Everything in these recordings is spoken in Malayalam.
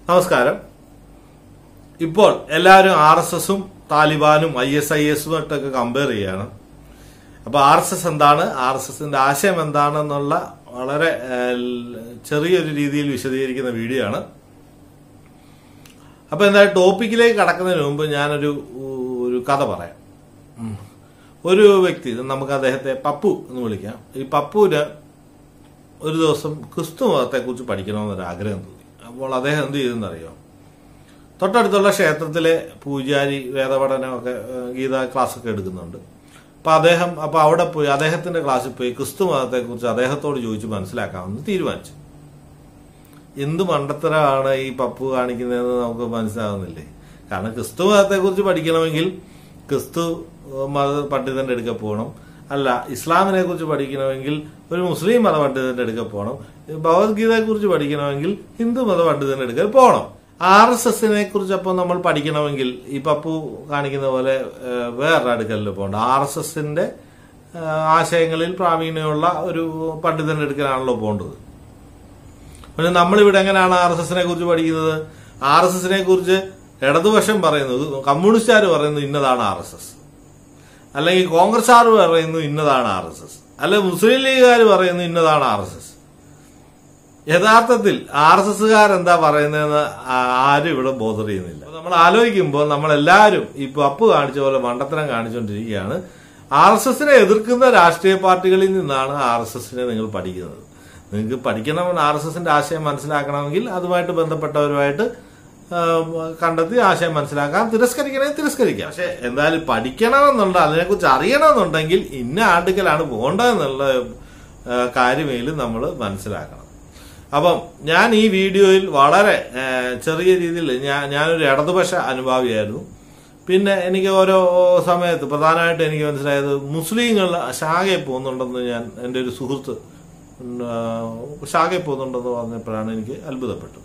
നമസ്കാരം ഇപ്പോൾ എല്ലാവരും ആർ എസ് എസും താലിബാനും ഐ എസ് ഐ എസും ആയിട്ടൊക്കെ കമ്പയർ ചെയ്യാണ് അപ്പൊ ആർ എസ് എസ് എന്താണ് ആർ എസ് എസിന്റെ ആശയം എന്താണെന്നുള്ള വളരെ ഏഹ്, ചെറിയൊരു രീതിയിൽ വിശദീകരിക്കുന്ന വീഡിയോ ആണ് അപ്പൊ എന്തായാലും ടോപ്പിക്കിലേക്ക് കടക്കുന്നതിന് മുമ്പ് ഞാനൊരു ഒരു കഥ പറയാം ഉം. ഒരു വ്യക്തി നമുക്ക് അദ്ദേഹത്തെ പപ്പു എന്ന് വിളിക്കാം ഈ പപ്പുവിന് ഒരു ദിവസം ക്രിസ്തു മതത്തെ കുറിച്ച് പഠിക്കണമെന്നൊരു ആഗ്രഹം തോന്നി അപ്പോൾ അദ്ദേഹം എന്ത് ചെയ്തെന്നറിയോ തൊട്ടടുത്തുള്ള ക്ഷേത്രത്തിലെ പൂജാരി വേദപഠനമൊക്കെ ഏഹ്, ഗീത ക്ലാസ്സൊക്കെ എടുക്കുന്നുണ്ട് അപ്പൊ അദ്ദേഹം അപ്പൊ അവിടെ പോയി അദ്ദേഹത്തിന്റെ ക്ലാസ്സിൽ പോയി ക്രിസ്തു മതത്തെ കുറിച്ച് അദ്ദേഹത്തോട് ചോദിച്ച് മനസ്സിലാക്കാമെന്ന് തീരുമാനിച്ചു എന്ത് മണ്ടത്തരമാണ് ഈ പപ്പു കാണിക്കുന്നതെന്ന് നമുക്ക് മനസ്സിലാകുന്നില്ലേ കാരണം ക്രിസ്തു മതത്തെ കുറിച്ച് പഠിക്കണമെങ്കിൽ ക്രിസ്തു മത പണ്ഡിതന്റെ അടുക്ക പോകണം അല്ല ഇസ്ലാമിനെ കുറിച്ച് പഠിക്കണമെങ്കിൽ ഒരു മുസ്ലിം മത പണ്ഡിതന്റെ അടുക്ക പോകണം ഭഗവത്ഗീതയെ കുറിച്ച് പഠിക്കണമെങ്കിൽ ഹിന്ദു മത പണ്ഡിതന്റെ അടുക്കൽ പോകണം ആർ എസ് എസിനെ കുറിച്ച് അപ്പോൾ നമ്മൾ പഠിക്കണമെങ്കിൽ ഈ പപ്പു കാണിക്കുന്ന പോലെ ഏഹ്, വേറെ അടുക്കലിൽ പോകണ്ട ആർ എസ് എസിന്റെ ആശയങ്ങളിൽ പ്രാവീണ്യമുള്ള ഒരു പണ്ഡിതന്റെ അടുക്കലാണല്ലോ പോകേണ്ടത് പക്ഷെ നമ്മളിവിടെ എങ്ങനെയാണ് ആർ എസ് എസിനെ കുറിച്ച് പഠിക്കുന്നത് ആർ എസ് എസിനെ കുറിച്ച് ഇടതുപക്ഷം പറയുന്നത് കമ്മ്യൂണിസ്റ്റുകാർ പറയുന്നത് ഇന്നതാണ് ആർ എസ് എസ് അല്ലെങ്കിൽ കോൺഗ്രസ്സുകാർ പറയുന്നു ഇന്നതാണ് ആർ എസ് എസ് അല്ലെ മുസ്ലിം ലീഗുകാർ പറയുന്നു ഇന്നതാണ് ആർ എസ് എസ് യഥാർത്ഥത്തിൽ ആർ എസ് എസ്സുകാർ എന്താ പറയുന്നതെന്ന് ആ- ആരും ഇവിടെ ബോധർ ചെയ്യുന്നില്ല അപ്പൊ നമ്മൾ ആലോചിക്കുമ്പോൾ നമ്മളെല്ലാവരും ഈ പപ്പ് കാണിച്ച പോലെ മണ്ടത്തരം കാണിച്ചുകൊണ്ടിരിക്കുകയാണ് ആർ എസ് എസിനെ എതിർക്കുന്ന രാഷ്ട്രീയ പാർട്ടികളിൽ നിന്നാണ് ആർ എസ് എസിനെ നിങ്ങൾ പഠിക്കുന്നത് നിങ്ങൾക്ക് പഠിക്കണം ആർ എസ് എസിന്റെ ആശയം മനസ്സിലാക്കണമെങ്കിൽ അതുമായിട്ട് ബന്ധപ്പെട്ടവരുമായിട്ട് ആ, കണ്ടെത്തി ആശയം മനസ്സിലാക്കാം തിരസ്കരിക്കണമെങ്കിൽ തിരസ്കരിക്കാം പക്ഷെ എന്തായാലും പഠിക്കണമെന്നുണ്ട് അതിനെക്കുറിച്ച് അറിയണമെന്നുണ്ടെങ്കിൽ ഇന്ന ആർട്ടിക്കലാണ് പോകേണ്ടതെന്നുള്ള ആ, കാര്യമേലും നമ്മൾ മനസ്സിലാക്കണം അപ്പം ഞാൻ ഈ വീഡിയോയിൽ വളരെ ആ, ചെറിയ രീതിയിൽ ഞാൻ ഞാനൊരു ഇടതുപക്ഷ അനുഭാവിയായിരുന്നു പിന്നെ എനിക്ക് ഓരോ സമയത്ത് പ്രധാനമായിട്ട് എനിക്ക് മനസ്സിലായത് മുസ്ലിങ്ങൾ ശാഖയിൽ പോകുന്നുണ്ടെന്ന് ഞാൻ എൻ്റെ ഒരു സുഹൃത്ത് ഉം, ആ, ശാഖയിൽ പോകുന്നുണ്ടെന്ന് പറഞ്ഞപ്പോഴാണ് എനിക്ക് അത്ഭുതപ്പെട്ടു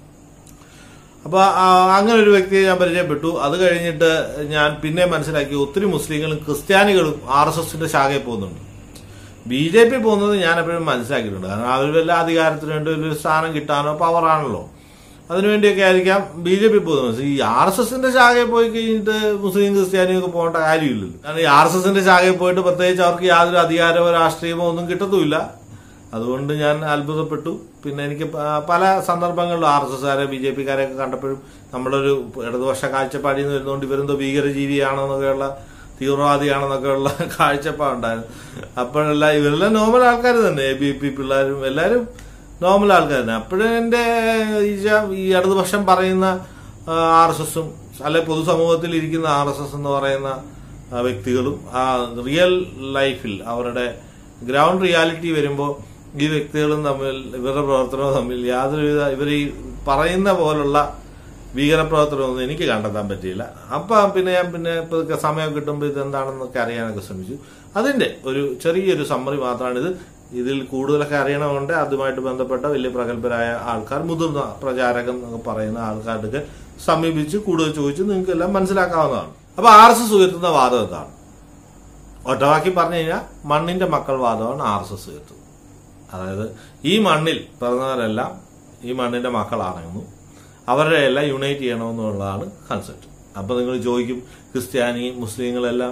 അപ്പൊ ആ, അങ്ങനെ ഒരു വ്യക്തിയെ ഞാൻ പരിചയപ്പെട്ടു അത് കഴിഞ്ഞിട്ട് ഞാൻ പിന്നെ മനസ്സിലാക്കി ഒത്തിരി മുസ്ലിങ്ങളും ക്രിസ്ത്യാനികളും ആർ എസ് എസിന്റെ ശാഖയിൽ പോകുന്നുണ്ട് ബി ജെ പി പോകുന്നത് ഞാൻ എപ്പോഴും മനസ്സിലാക്കിയിട്ടുണ്ട് കാരണം അവർ വല്ല അധികാരത്തിന് വേണ്ടി ഒരു സ്ഥാനം കിട്ടാനോ പവറാണല്ലോ അതിനുവേണ്ടിയൊക്കെ ആയിരിക്കാം ബി ജെ പി പോകുന്നത് ഈ ആർ എസ് എസിന്റെ ശാഖയിൽ പോയി കഴിഞ്ഞിട്ട് മുസ്ലിം ക്രിസ്ത്യാനിയും ഒക്കെ പോകേണ്ട കാര്യമില്ലല്ലോ കാരണം ഈ ആർ എസ് എസിന്റെ ശാഖയിൽ പോയിട്ട് പ്രത്യേകിച്ച് അവർക്ക് യാതൊരു അധികാരമോ രാഷ്ട്രീയമോ ഒന്നും കിട്ടത്തുമില്ല അതുകൊണ്ട് ഞാൻ അത്ഭുതപ്പെട്ടു പിന്നെ എനിക്ക് പ- പല സന്ദർഭങ്ങളിലും ആർ എസ് എസ്കാരെ ബി ജെ പിക്കാരെയൊക്കെ കണ്ടപ്പോഴും നമ്മളൊരു ഇടതുപക്ഷ കാഴ്ചപ്പാടിൽ നിന്ന് വരുന്നതുകൊണ്ട് ഇവരെന്തോ ഭീകരജീവിയാണെന്നൊക്കെയുള്ള തീവ്രവാദിയാണെന്നൊക്കെയുള്ള കാഴ്ചപ്പാടുണ്ടായിരുന്നു അപ്പോഴെല്ലാം ഇവരെല്ലാം നോർമൽ ആൾക്കാർ തന്നെ എ ബി പി പിള്ളേരും എല്ലാവരും നോർമൽ ആൾക്കാർ തന്നെ അപ്പോഴും എൻ്റെ ഈ ജ- ഈ ഇടതുപക്ഷം പറയുന്ന ആർ എസ് എസും അല്ലെ പൊതുസമൂഹത്തിൽ ഇരിക്കുന്ന ആർ എസ് എസ് എന്ന് പറയുന്ന ആ, വ്യക്തികളും ആ റിയൽ ലൈഫിൽ അവരുടെ ഗ്രൗണ്ട് റിയാലിറ്റി വരുമ്പോൾ ഈ വ്യക്തികളും തമ്മിൽ ഇവരുടെ പ്രവർത്തനവും തമ്മിൽ യാതൊരുവിധ ഇവർ ഈ പറയുന്ന പോലുള്ള ഭീകരപ്രവർത്തനമൊന്നും എനിക്ക് കണ്ടെത്താൻ പറ്റിയില്ല അപ്പം പിന്നെ ഞാൻ പിന്നെ ഇപ്പൊ സമയം കിട്ടുമ്പോൾ ഇത് എന്താണെന്നൊക്കെ അറിയാനൊക്കെ ശ്രമിച്ചു അതിന്റെ ഒരു ചെറിയൊരു സമ്മറി മാത്രമാണിത് ഇതിൽ കൂടുതലൊക്കെ അറിയണമെന്നുണ്ട് അതുമായിട്ട് ബന്ധപ്പെട്ട വലിയ പ്രഗത്ഭരായ ആൾക്കാർ മുതിർന്ന പ്രചാരകൻ എന്നൊക്കെ പറയുന്ന ആൾക്കാർക്ക് സമീപിച്ച് കൂടുതൽ ചോദിച്ച് നിങ്ങൾക്ക് എല്ലാം മനസ്സിലാക്കാവുന്നതാണ് അപ്പൊ ആർ എസ് എസ് ഉയർത്തുന്ന വാദം എന്താണ് ഒറ്റവാക്കി പറഞ്ഞു കഴിഞ്ഞാൽ മണ്ണിന്റെ മക്കൾ വാദമാണ് ആർ എസ് എസ് ഉയർത്തുന്നത് അതായത് ഈ മണ്ണിൽ പിറന്നവരെല്ലാം ഈ മണ്ണിന്റെ മക്കളാണെന്നും അവരുടെ എല്ലാം യുണൈറ്റ് ചെയ്യണമെന്നുള്ളതാണ് കൺസെപ്റ്റ് അപ്പൊ നിങ്ങൾ ചോദിക്കും ക്രിസ്ത്യാനി മുസ്ലിങ്ങളെല്ലാം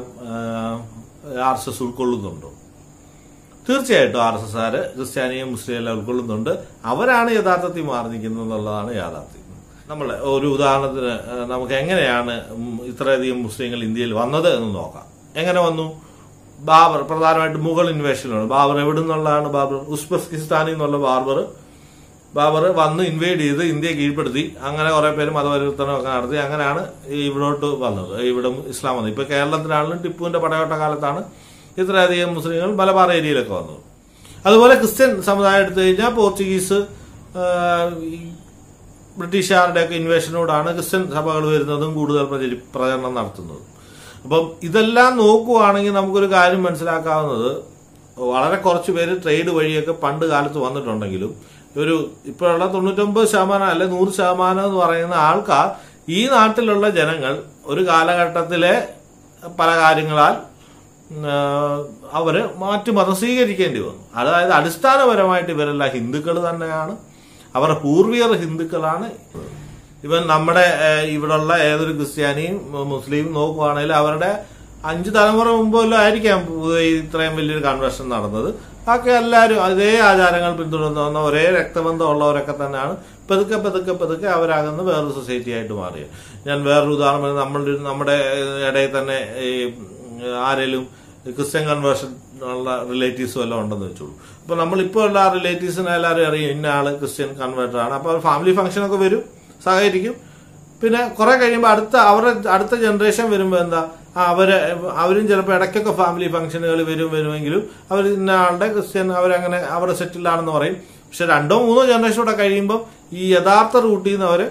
ആർ എസ് എസ് ഉൾക്കൊള്ളുന്നുണ്ടോ തീർച്ചയായിട്ടും ആർ എസ് എസ്കാര് ക്രിസ്ത്യാനിയും മുസ്ലിം എല്ലാം ഉൾക്കൊള്ളുന്നുണ്ട് അവരാണ് യഥാർത്ഥത്തിൽ മാറി നിൽക്കുന്നത് എന്നുള്ളതാണ് യാഥാർത്ഥ്യം നമ്മൾ ഒരു ഉദാഹരണത്തിന് ആ, നമുക്ക് എങ്ങനെയാണ് ഉം ഇത്രയധികം മുസ്ലിങ്ങൾ ഇന്ത്യയിൽ വന്നത് എന്ന് നോക്കാം എങ്ങനെ വന്നു ബാബർ പ്രധാനമായിട്ട് മുഗൾ ഇൻവേഷനാണ് ബാബർ എവിടെ നിന്നുള്ളതാണ് ബാബർ ഉസ്ബെക്കിസ്ഥാനിൽ നിന്നുള്ള ബാബർ ബാബർ വന്ന് ഇൻവേഡ് ചെയ്ത് ഇന്ത്യയെ കീഴ്പ്പെടുത്തി അങ്ങനെ കുറെ പേര് മതപരിവർത്തനമൊക്കെ നടത്തി അങ്ങനെയാണ് ഈ ഇവിടോട്ട് വന്നത് ഇവിടെ ഇസ്ലാം വന്നത് ഇപ്പൊ കേരളത്തിലാണെങ്കിലും ടിപ്പുവിന്റെ പടയോട്ട കാലത്താണ് ഇത്രയധികം മുസ്ലിങ്ങൾ മലബാർ ഏരിയയിലൊക്കെ വന്നത് അതുപോലെ ക്രിസ്ത്യൻ സമുദായം എടുത്തു കഴിഞ്ഞാൽ പോർച്ചുഗീസ് ആ, ഈ ബ്രിട്ടീഷുകാരുടെയൊക്കെ ഇൻവേഷനോടാണ് ക്രിസ്ത്യൻ സഭകൾ വരുന്നതും കൂടുതൽ പ്രചരി പ്രചരണം നടത്തുന്നതും അപ്പം ഇതെല്ലാം നോക്കുവാണെങ്കിൽ നമുക്കൊരു കാര്യം മനസ്സിലാക്കാവുന്നത് വളരെ കുറച്ച് പേര് ട്രേഡ് വഴിയൊക്കെ പണ്ട് കാലത്ത് വന്നിട്ടുണ്ടെങ്കിലും ഒരു ഇപ്പോഴുള്ള തൊണ്ണൂറ്റൊമ്പത് ശതമാനം അല്ലെ നൂറ് ശതമാനം എന്ന് പറയുന്ന ആൾക്കാർ ഈ നാട്ടിലുള്ള ജനങ്ങൾ ഒരു കാലഘട്ടത്തിലെ പല കാര്യങ്ങളാൽ ഉം, ആ, അവര് മാറ്റി മതം സ്വീകരിക്കേണ്ടി വന്നു അതായത് അടിസ്ഥാനപരമായിട്ട് ഇവരെല്ലാം ഹിന്ദുക്കൾ തന്നെയാണ് അവരുടെ പൂർവികർ ഹിന്ദുക്കളാണ് ഇവൻ നമ്മുടെ ഏഹ്, ഇവിടെയുള്ള ഏതൊരു ക്രിസ്ത്യാനിയും മു- മുസ്ലിം നോക്കുവാണെങ്കിൽ അവരുടെ അഞ്ച് തലമുറ മുമ്പല്ലോ ആയിരിക്കാം പൊതുവെ ഇത്രയും വലിയൊരു കൺവെർഷൻ നടന്നത് ബാക്കി എല്ലാവരും അതേ ആചാരങ്ങൾ പിന്തുടർന്ന് വന്ന ഒരേ രക്തബന്ധം ഉള്ളവരൊക്കെ തന്നെയാണ് പതുക്കെ പതുക്കെ പതുക്കെ അവരാകുന്ന വേറൊരു സൊസൈറ്റി ആയിട്ട് മാറിയത് ഞാൻ വേറൊരു ഉദാഹരണം പറഞ്ഞാൽ നമ്മളുടെ നമ്മുടെ ഇടയിൽ തന്നെ ഈ ആരെങ്കിലും ക്രിസ്ത്യൻ കൺവേർഷൻ ഉള്ള റിലേറ്റീവ്സും എല്ലാം ഉണ്ടെന്ന് വെച്ചോളൂ അപ്പൊ നമ്മളിപ്പോൾ ഉള്ള ആ റിലേറ്റീവ്സിനെ എല്ലാവരും അറിയും ഇന്ന ആള് ക്രിസ്ത്യൻ കൺവേർട്ടർ ആണ് അപ്പൊ ഫാമിലി ഫംഗ്ഷൻ ഒക്കെ വരും സഹകരിക്കും പിന്നെ കുറെ കഴിയുമ്പോൾ അടുത്ത അവരുടെ അടുത്ത ജനറേഷൻ വരുമ്പോൾ എന്താ ആ, അവര് അവരും ചിലപ്പോൾ ഇടയ്ക്കൊക്കെ ഫാമിലി ഫംഗ്ഷനുകൾ വരും വരുമെങ്കിലും അവർ ഇന്ന ആളുടെ ക്രിസ്ത്യൻ അവരങ്ങനെ അവിടെ സെറ്റിൽഡ് ആണെന്ന് പറയും പക്ഷെ രണ്ടോ മൂന്നോ ജനറേഷൻ കൂടെ കഴിയുമ്പോൾ ഈ യഥാർത്ഥ റൂട്ടിൽ നിന്ന് അവര്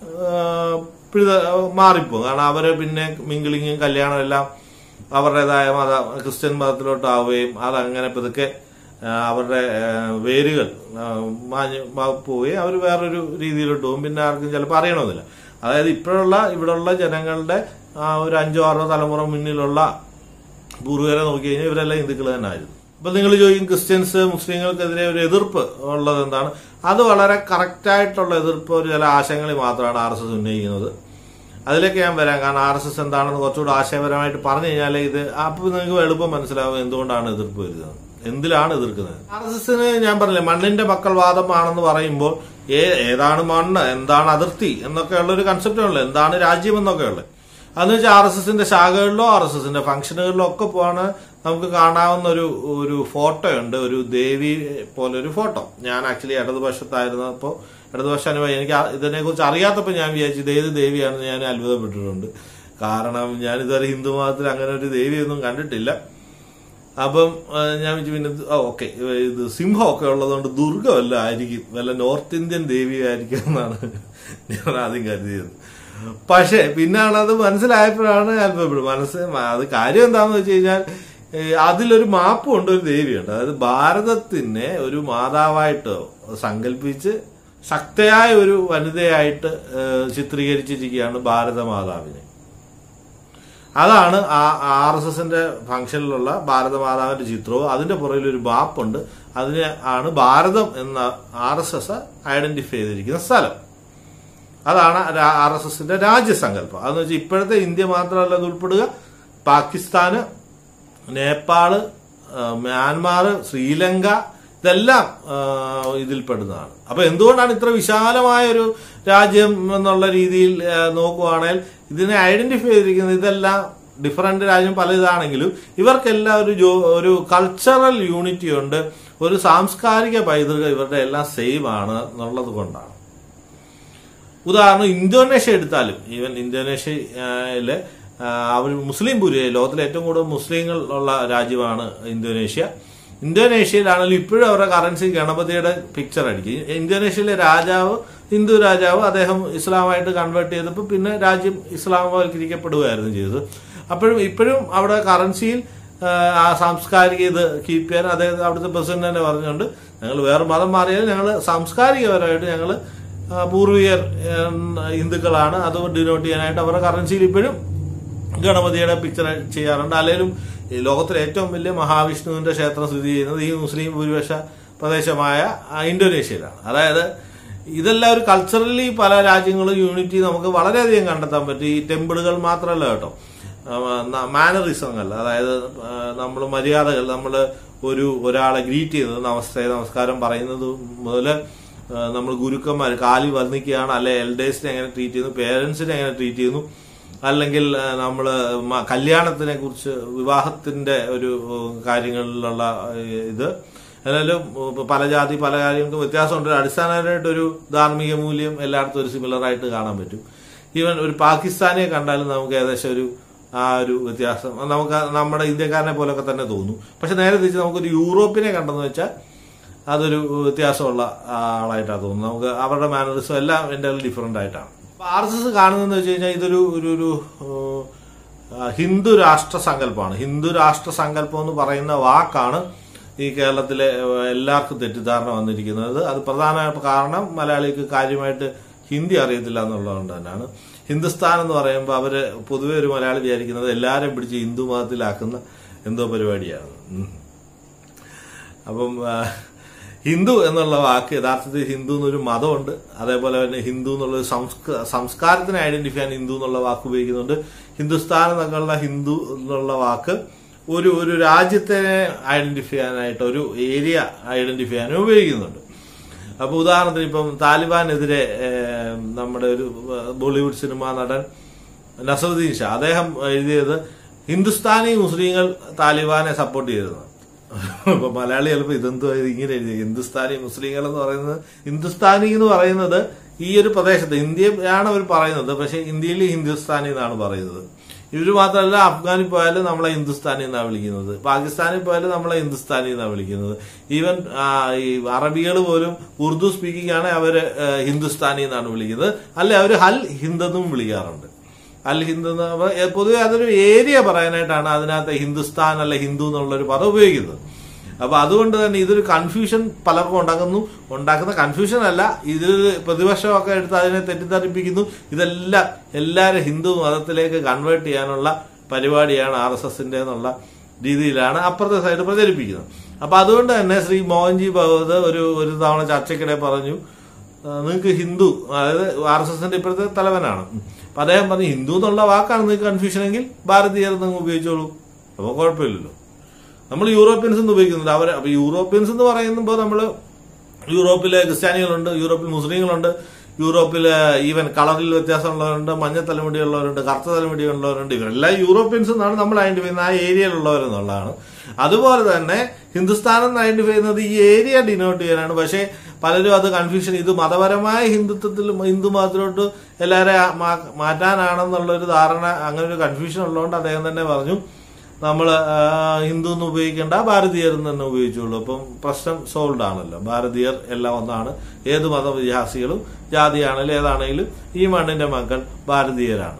ആ, പിഴുത മാറിപ്പോകും കാരണം അവര് പിന്നെ മിങ്കിളിങ്ങും കല്യാണം എല്ലാം അവരുടേതായ മത ക്രിസ്ത്യൻ മതത്തിലോട്ടാവുകയും അതങ്ങനെ പതുക്കെ ആ, അവരുടെ ആ, വേരുകൾ ആ, മാഞ്ഞ് മാ- പോവുകയും അവർ വേറൊരു രീതിയിലോട്ട് പോകും പിന്നെ ആർക്കും ചിലപ്പോൾ അറിയണമെന്നില്ല അതായത് ഇപ്പോഴുള്ള ഇവിടെയുള്ള ജനങ്ങളുടെ ആ, ഒരു അഞ്ചോ ആറോ തലമുറ മുന്നിലുള്ള പൂർവികരെ നോക്കി കഴിഞ്ഞാൽ ഇവരെല്ലാം ഹിന്ദുക്കൾ തന്നെ ആയിരുന്നു അപ്പൊ നിങ്ങൾ ചോദിക്കും ക്രിസ്ത്യൻസ് മുസ്ലിങ്ങൾക്കെതിരെ ഒരു എതിർപ്പ് ഉള്ളത് എന്താണ് അത് വളരെ കറക്റ്റായിട്ടുള്ള എതിർപ്പ് ഒരു ചില ആശയങ്ങളിൽ മാത്രമാണ് ആർ എസ് എസ് ഉന്നയിക്കുന്നത് അതിലേക്ക് ഞാൻ വരാം കാരണം ആർ എസ് എസ് എന്താണെന്ന് കുറച്ചുകൂടെ ആശയപരമായിട്ട് പറഞ്ഞു കഴിഞ്ഞാൽ ഇത് അപ്പോൾ നിങ്ങൾക്ക് എളുപ്പം മനസ്സിലാവും എന്തുകൊണ്ടാണ് എതിർപ്പ് വരുന്നത് എന്തിലാണ് എതിർക്കുന്നത് ആർ എസ് എസിന് ഞാൻ പറഞ്ഞില്ലേ മണ്ണിന്റെ മക്കൾ വാദമാണെന്ന് പറയുമ്പോൾ ഏ- ഏതാണ് മണ്ണ് എന്താണ് അതിർത്തി എന്നൊക്കെയുള്ള ഒരു കൺസെപ്റ്റ് ഉള്ളത് എന്താണ് രാജ്യം എന്നൊക്കെ ഉള്ളത് അതെന്ന് വെച്ചാൽ ആർ എസ് എസിന്റെ ശാഖകളിലോ ആർ എസ് എസിന്റെ ഫംഗ്ഷനുകളിലോ ഒക്കെ പോവാണ് നമുക്ക് കാണാവുന്ന ഒരു ഒരു ഫോട്ടോ ഉണ്ട് ഒരു ദേവി പോലെ ഒരു ഫോട്ടോ ഞാൻ ആക്ച്വലി ഇടതുപക്ഷത്തായിരുന്നപ്പോൾ ഇടതുപക്ഷ അനുഭവം എനിക്ക് ആ- ഇതിനെക്കുറിച്ച് അറിയാത്തപ്പോൾ ഞാൻ വിചാരിച്ചു ഇത് ഏത് ദേവിയാണെന്ന് ഞാൻ അത്ഭുതപ്പെട്ടിട്ടുണ്ട് കാരണം ഞാൻ ഇതുവരെ ഹിന്ദു മതത്തിൽ അങ്ങനെ ഒരു ദേവിയൊന്നും കണ്ടിട്ടില്ല അപ്പം ആ, ഞാൻ വിചാരിച്ചു പിന്നെ ഓക്കെ ഇത് സിംഹമൊക്കെ ഉള്ളതുകൊണ്ട് ദുർഗ വല്ല ആയിരിക്കും വല്ല നോർത്ത് ഇന്ത്യൻ ദേവി ആയിരിക്കും എന്നാണ് ഞാൻ ആദ്യം കരുതിയത് പക്ഷേ പിന്നാണ് അത് മനസ്സിലായപ്പോഴാണ് അല്പപ്പെടും മനസ്സ് അത് കാര്യം എന്താണെന്ന് വെച്ച് കഴിഞ്ഞാൽ ഏ, അതിലൊരു മാപ്പും ഉണ്ട് ഒരു ദേവിയുണ്ട് അതായത് ഭാരതത്തിനെ ഒരു മാതാവായിട്ട് സങ്കല്പിച്ച് ശക്തയായ ഒരു വനിതയായിട്ട് ഏ, ചിത്രീകരിച്ചിരിക്കുകയാണ് ഭാരതമാതാവിനെ അതാണ് ആ ആർ എസ് എസിന്റെ ഫംഗ്ഷനിലുള്ള ഭാരതമാതാവിന്റെ ചിത്രവും അതിന്റെ പുറകിൽ ഒരു മാപ്പുണ്ട് അതിന് ആണ് ഭാരതം എന്ന ആർ എസ് എസ് ഐഡന്റിഫൈ ചെയ്തിരിക്കുന്ന സ്ഥലം അതാണ് ആർ എസ് എസിന്റെ രാജ്യസങ്കല്പം അതെന്ന് വെച്ചാൽ ഇപ്പോഴത്തെ ഇന്ത്യ മാത്രമല്ല അത് ഉൾപ്പെടുക പാകിസ്ഥാന് നേപ്പാള് ആ, മ്യാൻമാർ ശ്രീലങ്ക ഇതെല്ലാം ആ, ഇതിൽപ്പെടുന്നതാണ് അപ്പൊ എന്തുകൊണ്ടാണ് ഇത്ര വിശാലമായ ഒരു രാജ്യം എന്നുള്ള രീതിയിൽ ആ, നോക്കുവാണെങ്കിൽ ഇതിനെ ഐഡന്റിഫൈ ചെയ്തിരിക്കുന്നത് ഇതെല്ലാം ഡിഫറെന്റ് രാജ്യം പല ഇതാണെങ്കിലും ഇവർക്കെല്ലാം ഒരു ജോ ഒരു കൾച്ചറൽ യൂണിറ്റി ഉണ്ട് ഒരു സാംസ്കാരിക പൈതൃകം ഇവരുടെ എല്ലാം സെയിം ആണ് എന്നുള്ളത് കൊണ്ടാണ് ഉദാഹരണം ഇന്തോനേഷ്യ എടുത്താലും ഈവൻ ഇന്തോനേഷ്യയിലെ അവർ മുസ്ലിം ഭൂരി ലോകത്തിലെ ഏറ്റവും കൂടുതൽ മുസ്ലിങ്ങൾ ഉള്ള രാജ്യമാണ് ഇന്തോനേഷ്യ ഇന്തോനേഷ്യയിലാണെങ്കിലും ഇപ്പോഴും അവരുടെ കറൻസി ഗണപതിയുടെ പിക്ചർ അടിക്കും ഇന്തോനേഷ്യയിലെ രാജാവ് ഹിന്ദു രാജാവ് അദ്ദേഹം ഇസ്ലാമായിട്ട് കൺവേർട്ട് ചെയ്തപ്പോൾ പിന്നെ രാജ്യം ഇസ്ലാമവൽക്കരിക്കപ്പെടുകയായിരുന്നു ചെയ്തത് അപ്പോഴും ഇപ്പോഴും അവിടെ കറൻസിയിൽ ആ, ആ സാംസ്കാരിക ഇത് കീപ്പ് ചെയ്യാൻ അദ്ദേഹം അവിടുത്തെ പ്രസിഡന്റ് തന്നെ പറഞ്ഞുകൊണ്ട് ഞങ്ങൾ വേറെ മതം മാറിയാൽ ഞങ്ങൾ സാംസ്കാരികപരമായിട്ട് ഞങ്ങൾ പൂർവികർ ഉം, ഹിന്ദുക്കളാണ് അത് ഡിനോട്ട് ചെയ്യാനായിട്ട് അവരുടെ കറൻസിയിൽ ഇപ്പോഴും ഗണപതിയുടെ പിക്ചർ ചെയ്യാറുണ്ട് അല്ലെങ്കിലും ഈ ലോകത്തിലെ ഏറ്റവും വലിയ മഹാവിഷ്ണുവിന്റെ ക്ഷേത്രം സ്ഥിതി ചെയ്യുന്നത് ഈ മുസ്ലിം ഭൂരിപക്ഷ പ്രദേശമായ ആ, ഇന്തോനേഷ്യയിലാണ് അതായത് ഇതെല്ലാം ഒരു കൾച്ചറലി പല രാജ്യങ്ങളും യൂണിറ്റി നമുക്ക് വളരെയധികം കണ്ടെത്താൻ പറ്റും ഈ ടെമ്പിളുകൾ മാത്രമല്ല കേട്ടോ മാനറിസങ്ങൾ അതായത് നമ്മൾ മര്യാദകൾ നമ്മൾ ഒരു ഒരാളെ ഗ്രീറ്റ് ചെയ്യുന്നത് നമസ്തേ നമസ്കാരം പറയുന്നത് മുതൽ നമ്മൾ ഗുരുക്കന്മാർ കാലി വർണ്ണിക്കുകയാണ് അല്ലെ എൽഡേഴ്സിനെ എങ്ങനെ ട്രീറ്റ് ചെയ്യുന്നു പേരൻസിനെ എങ്ങനെ ട്രീറ്റ് ചെയ്യുന്നു അല്ലെങ്കിൽ നമ്മൾ കല്യാണത്തിനെ കുറിച്ച് വിവാഹത്തിന്റെ ഒരു ഉം, കാര്യങ്ങളിലുള്ള ഏഹ്, ഇത് എന്നാലും ഉം, പല ജാതി പല കാര്യങ്ങൾക്കും വ്യത്യാസമുണ്ട് അടിസ്ഥാനപരമായിട്ടൊരു ധാർമ്മിക മൂല്യം എല്ലായിടത്തും ഒരു സിമിലർ ആയിട്ട് കാണാൻ പറ്റും ഈവൻ ഒരു പാകിസ്ഥാനിയെ കണ്ടാലും നമുക്ക് ഏകദേശം ഒരു ആ ഒരു വ്യത്യാസം അത് നമുക്ക് നമ്മുടെ ഇന്ത്യക്കാരനെ പോലൊക്കെ തന്നെ തോന്നും പക്ഷെ നേരെ തിരിച്ച് നമുക്കൊരു യൂറോപ്പിനെ കണ്ടെന്ന് വെച്ചാൽ അതൊരു വ്യത്യാസമുള്ള ആളായിട്ടാണ് തോന്നുന്നത് നമുക്ക് അവരുടെ മാനറിസം എല്ലാം എൻ്റെ ഡിഫറെന്റ് ആയിട്ടാണ് ആർ എസ് എസ് കാണുന്നതെന്ന് വെച്ച് കഴിഞ്ഞാൽ ഇതൊരു ഒരു ഒരു ഏഹ്, ആ, ഹിന്ദു രാഷ്ട്ര സങ്കല്പമാണ് ഹിന്ദു രാഷ്ട്ര സങ്കല്പം എന്ന് പറയുന്ന വാക്കാണ് ഈ കേരളത്തിലെ ഏഹ്, എല്ലാവർക്കും തെറ്റിദ്ധാരണ വന്നിരിക്കുന്നത് അത് പ്രധാന കാരണം മലയാളിക്ക് കാര്യമായിട്ട് ഹിന്ദി അറിയത്തില്ല എന്നുള്ളതുകൊണ്ട് തന്നെയാണ് ഹിന്ദുസ്ഥാൻ എന്ന് പറയുമ്പോൾ അവര് പൊതുവെ ഒരു മലയാളി വിചാരിക്കുന്നത് എല്ലാവരും പിടിച്ച് ഹിന്ദു മതത്തിലാക്കുന്ന എന്തോ പരിപാടിയാണ് ഉം. അപ്പം ആ, ഹിന്ദു എന്നുള്ള വാക്ക് യഥാർത്ഥത്തിൽ ഹിന്ദു എന്നൊരു മതമുണ്ട് അതേപോലെ തന്നെ ഹിന്ദു എന്നുള്ള ഒരു സംസ്ക സംസ്കാരത്തിനെ ഐഡന്റിഫൈ ചെയ്യാൻ ഹിന്ദു എന്നുള്ള വാക്ക് ഉപയോഗിക്കുന്നുണ്ട് ഹിന്ദുസ്ഥാൻ എന്നൊക്കെയുള്ള ഹിന്ദു എന്നുള്ള വാക്ക് ഒരു ഒരു രാജ്യത്തെ ഐഡന്റിഫൈ ചെയ്യാനായിട്ട് ഒരു ഏരിയ ഐഡന്റിഫൈ ചെയ്യാനും ഉപയോഗിക്കുന്നുണ്ട് അപ്പൊ ഉദാഹരണത്തിന് ഇപ്പം താലിബാനെതിരെ ഏഹ്, നമ്മുടെ ഒരു ഏഹ്, ബോളിവുഡ് സിനിമാ നടൻ നസറുദ്ദീൻ ഷാ അദ്ദേഹം എഴുതിയത് ഹിന്ദുസ്ഥാനി മുസ്ലിങ്ങൾ താലിബാനെ സപ്പോർട്ട് ചെയ്തതാണ് അപ്പൊ മലയാളി ചിലപ്പോ ഇതെന്തോ ഇത് ഇങ്ങനെ എഴുതി ഹിന്ദുസ്ഥാനി മുസ്ലിങ്ങൾ എന്ന് പറയുന്നത് ഹിന്ദുസ്ഥാനി എന്ന് പറയുന്നത് ഈ ഒരു പ്രദേശത്ത് ഇന്ത്യയാണ് അവർ പറയുന്നത് പക്ഷെ ഇന്ത്യയിൽ ഹിന്ദുസ്ഥാനി എന്നാണ് പറയുന്നത് ഇവര് മാത്രമല്ല അഫ്ഗാനിൽ പോയാലും നമ്മളെ ഹിന്ദുസ്ഥാനി എന്നാണ് വിളിക്കുന്നത് പാകിസ്ഥാനിൽ പോയാലും നമ്മളെ ഹിന്ദുസ്ഥാനി എന്നാണ് വിളിക്കുന്നത് ഈവൻ ആ, ഈ അറബികൾ പോലും ഉറുദു സ്പീക്കിംഗ് ആണ് അവര് ആ, ഹിന്ദുസ്ഥാനി എന്നാണ് വിളിക്കുന്നത് അല്ലെ അവര് ഹൽ ഹിന്ദെന്നും വിളിക്കാറുണ്ട് അൽ ഹിന്ദു എന്ന് അപ്പൊ ഏ, പൊതുവെ അതൊരു ഏരിയ പറയാനായിട്ടാണ് അതിനകത്ത് ഹിന്ദുസ്ഥാൻ അല്ലെ ഹിന്ദു എന്നുള്ള ഒരു പദം ഉപയോഗിക്കുന്നത് അപ്പൊ അതുകൊണ്ട് തന്നെ ഇതൊരു കൺഫ്യൂഷൻ പലർക്കും ഉണ്ടാക്കുന്നു ഉണ്ടാക്കുന്ന കൺഫ്യൂഷൻ അല്ല ഇതിൽ പ്രതിപക്ഷമൊക്കെ എടുത്ത് അതിനെ തെറ്റിദ്ധരിപ്പിക്കുന്നു ഇതെല്ലാം എല്ലാവരും ഹിന്ദു മതത്തിലേക്ക് കൺവേർട്ട് ചെയ്യാനുള്ള പരിപാടിയാണ് ആർ എസ് എസിന്റെ എന്നുള്ള രീതിയിലാണ് അപ്പുറത്തെ സൈഡ് പ്രചരിപ്പിക്കുന്നത് അപ്പൊ അതുകൊണ്ട് തന്നെ ശ്രീ മോഹൻജി ഭഗവത് ഒരു ഒരു തവണ ചർച്ചയ്ക്കിടെ പറഞ്ഞു നിങ്ങൾക്ക് ഹിന്ദു അതായത് ആർ എസ് എസിന്റെ ഇപ്പോഴത്തെ തലവനാണ് അപ്പൊ അദ്ദേഹം പറഞ്ഞു ഹിന്ദു എന്നുള്ള വാക്കാണ് നിങ്ങൾക്ക് കൺഫ്യൂഷൻ എങ്കിൽ ഭാരതീയർ നിങ്ങൾ ഉപയോഗിച്ചോളൂ അപ്പൊ കുഴപ്പമില്ലല്ലോ നമ്മൾ യൂറോപ്യൻസ് എന്ന് ഉപയോഗിക്കുന്നുണ്ട് അവർ അപ്പൊ യൂറോപ്യൻസ് എന്ന് പറയുമ്പോൾ നമ്മൾ യൂറോപ്പിലെ ക്രിസ്ത്യാനികളുണ്ട് യൂറോപ്പിൽ മുസ്ലിങ്ങളുണ്ട് യൂറോപ്പിലെ ഈവൻ കളറിൽ വ്യത്യാസമുള്ളവരുണ്ട് മഞ്ഞ തലമുടിയുള്ളവരുണ്ട് കറുത്ത തലമുടിയുള്ളവരുണ്ട് ഇവരെല്ലാം യൂറോപ്യൻസ് എന്നാണ് നമ്മൾ ഐഡന്റിഫൈ ചെയ്യുന്നത് ആ ഏരിയയിലുള്ളവരെന്നുള്ളതാണ് അതുപോലെ തന്നെ ഹിന്ദുസ്ഥാൻ എന്ന് ഐഡന്റിഫൈ ചെയ്യുന്നത് ഈ ഏരിയ ഡിനോട്ട് ചെയ്യാനാണ് പക്ഷേ പലരും അത് കൺഫ്യൂഷൻ ഇത് മതപരമായ ഹിന്ദുത്വത്തിൽ ഹിന്ദു മതത്തിലോട്ട് എല്ലാവരെ മാ- മാറ്റാനാണെന്നുള്ള ഒരു ധാരണ അങ്ങനെ ഒരു കൺഫ്യൂഷൻ ഉള്ളതുകൊണ്ട് അദ്ദേഹം തന്നെ പറഞ്ഞു നമ്മൾ ഹിന്ദു എന്ന് ഉപയോഗിക്കേണ്ട ഭാരതീയർ എന്ന് തന്നെ ഉപയോഗിച്ചുള്ളൂ അപ്പം പ്രശ്നം സോൾവ് ആണല്ലോ ഭാരതീയർ എല്ലാം ഒന്നാണ് ഏത് മതവിശ്വാസികളും ജാതിയാണെങ്കിലും ഏതാണെങ്കിലും ഈ മണ്ണിന്റെ മക്കൾ ഭാരതീയരാണ്